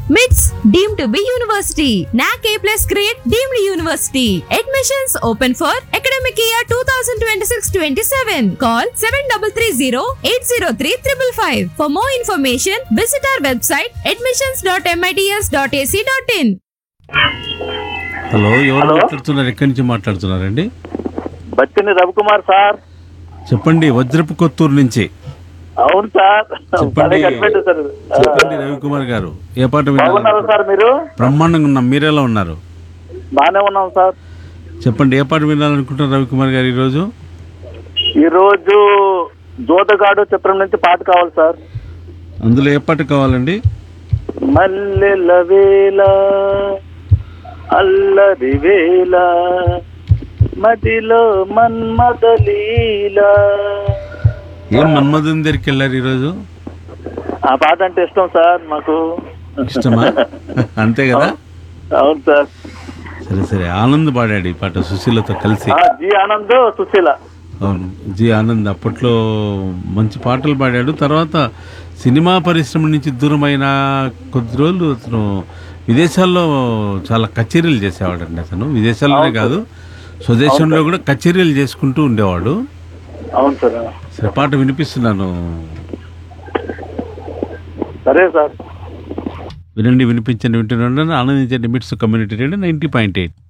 MITS deemed to be university. NAC A plus grade deemed university. Admissions open for academic year 2026-27. Call 7330-803-555. For more information, visit our website admissions.mits.ac.in. Hello ఎవరు hello. మాట్లాడుతున్నారు ఎక్కడి నుంచి మాట్లాడుతున్నారండి Battini Ravikumar sir చెప్పండి వజ్రపు కొత్తూరు నుంచి అవును sir చెప్పండి భలే కనిపెట్టారు సార్ చెప్పండి రవికుమార్ గారు ఏ పాట బాగున్నారా వినాలి సార్ మీరు బ్రహ్మాండంగా ఉన్నాం మీరెలా ఉన్నారు బాగానే ఉన్నాం సార్ చెప్పండి ఏ పాట వినాలనుకుంటున్నారు రవికుమార్ గారు ఈరోజు ఈ రోజు జోదగాడు చిత్రం నుంచి పాట కావాలి సార్ అందులో ఏ పాట కావాలండి మల్లెల వేళ అల్లరి వేళ మదిలో మన్మద లీల ఏం మన్మధుని దగ్గరికి వెళ్ళారు ఈరోజు ఆ పాట అంటే ఇష్టం సార్ మాకు ఇష్టమా అంతే కదా అవును సార్ సరే సరే ఆనంద్ పాడాడు ఈ పాట సుశీలతో కలిసి ఆ, జి ఆనంద్ సుశీల అవును జి ఆనంద్ అప్పట్లో మంచి పాటలు పాడాడు తర్వాత సినిమా పరిశ్రమ నుంచి దూరమైన కొద్ది రోజులు అతను విదేశాల్లో చాలా కచేరీలు చేసేవాడండి అతను విదేశాల్లోనే కాదు స్వదేశంలో కూడా కచేరీలు చేసుకుంటూ ఉండేవాడు అవును సార్ సరే పాట వినిపిస్తున్నాను సరే సార్ వినండి వినిపించండి వింటున్నాను ఆనందించండి MITS community radio ninety point eight